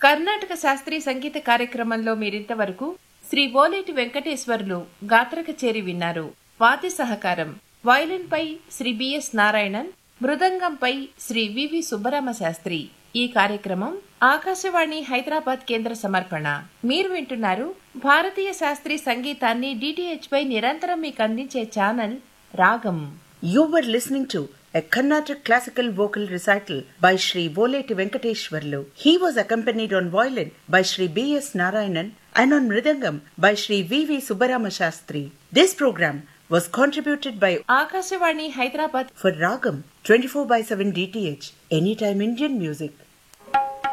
కర్ణాటక శాస్త్రీయ సంగీత కార్యక్రమంలో మీరింతవరకు శ్రీ ఓలేటి వెంకటేశ్వర్లు గాత్ర కచేరి విన్నారు వాద్య సహకారం వయలిన్ పై శ్రీ బిఎస్ నారాయణన్ మృదంగంపై శ్రీ వివి సుబ్బరామ శాస్త్రి ఈ కార్యక్రమం ఆకాశవాణి హైదరాబాద్ కేంద్ర సమర్పణ మీరు వింటున్నారు భారతీయ శాస్త్రీయ సంగీతాన్ని డిటిహెచ్ పై నిరంతరం మీకు అందించే ఛానల్ రాగం You were listening to a Carnatic classical vocal recital by Sri Voleti Venkateshwarlu. He was accompanied on violin by Sri B.S. Narayanan and on mridangam by Sri V.V. Subbarama Shastri. This program was contributed by Akashvani Hyderabad for Ragam 24 by 7 DTH, Anytime Indian Music.